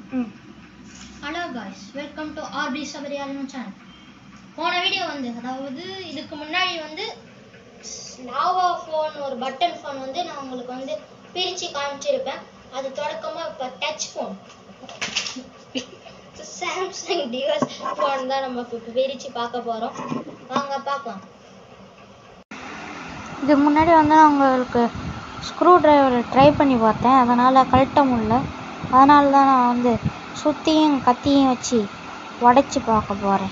ம் hello guys welcome to RP சபரியாலின் channel போன வீடியோ வந்து அதாவது இதுக்கு முன்னாடி வந்து லாவா ஃபோன் ஒரு பட்டன் ஃபோன் வந்து நான் உங்களுக்கு வந்து பிரித்து காமிச்சிருப்பேன் அது தொடக்கமாக இப்போ touch phone Samsung device phone தான் நம்ம இப்போ பிரித்து பார்க்க போகிறோம் வாங்க பார்க்கலாம் இதுக்கு முன்னாடி வந்து நான் உங்களுக்கு ஸ்க்ரூ டிரைவரை ட்ரை பண்ணி பார்த்தேன் அதனால் கழட்ட முடியல அதனால தான் நான் வந்து சுத்தியும் கத்தியும் வச்சு உடைச்சி பார்க்க போகிறேன்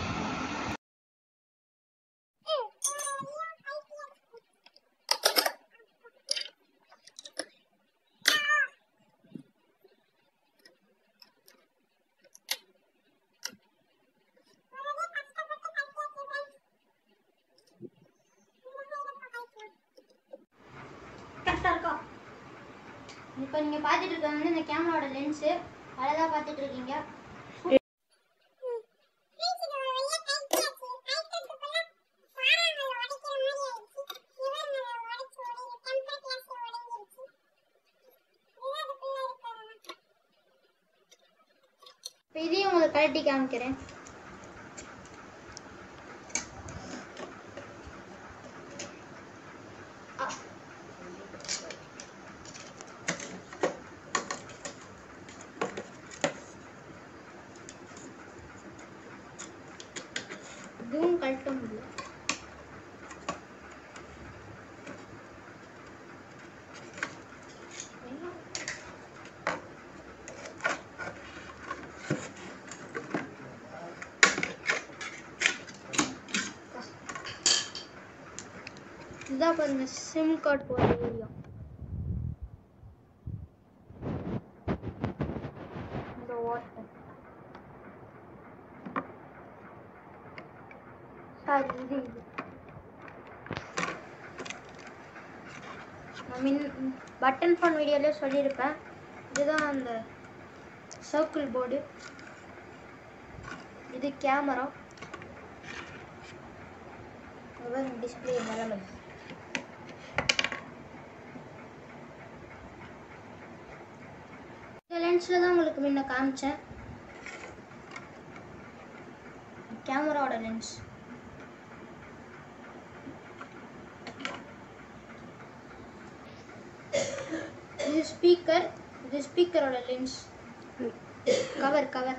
கரெக்டாக இருக்கா இப்போ நீங்கள் பார்த்துட்டு இருக்கிறது வந்து இந்த கேமராவோட லென்ஸு அதை தான் பார்த்துட்டு இருக்கீங்க இப்போ இதையும் உங்களுக்கு கழட்டி காமிக்கிறேன் அ- இதுவும் கழட்ட முடியல இதுதான் பாருங்க சிம் கார்டு போடுற ஏரியா இந்த வாட்டர் சாரி இது இது நான் மின் பட்டன் ஃபோன் வீடியோலேயே சொல்லியிருப்பேன் இதுதான் அந்த சர்க்கிள் போர்டு இது கேமரா டிஸ்பிளே நிலமை இந்த லென்ஸில் தான் உங்களுக்கு முன்ன காமிச்சேன் கேமராவோட லென்ஸ் இது ஸ்பீக்கர் இது ஸ்பீக்கரோட லென்ஸ் கவர் கவர்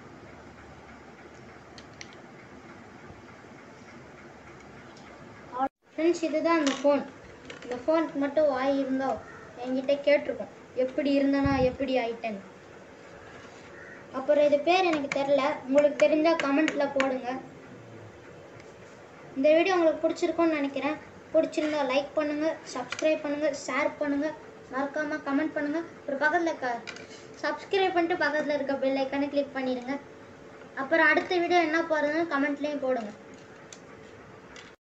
ஃப்ரெண்ட்ஸ் இதுதான் அந்த ஃபோன் இந்த ஃபோனுக்கு மட்டும் வாய் இருந்தோ என்கிட்ட கேட்டிருக்கோம் எப்படி இருந்தனா எப்படி ஆயிட்டேன்னு அப்புறம் இது பேர் எனக்கு தெரில உங்களுக்கு தெரிஞ்சால் கமெண்ட்டில் போடுங்க இந்த வீடியோ உங்களுக்கு பிடிச்சிருக்கும்னு நினைக்கிறேன் பிடிச்சிருந்தா லைக் பண்ணுங்கள் சப்ஸ்கிரைப் பண்ணுங்கள் ஷேர் பண்ணுங்கள் மறக்காமல் கமெண்ட் பண்ணுங்கள் அப்புறம் பக்கத்தில் க சப்ஸ்கிரைப் பண்ணிட்டு பக்கத்தில் இருக்க பெல் ஐக்கானை கிளிக் பண்ணிடுங்க அப்புறம் அடுத்த வீடியோ என்ன போகிறதுன்னு கமெண்ட்லேயும் போடுங்க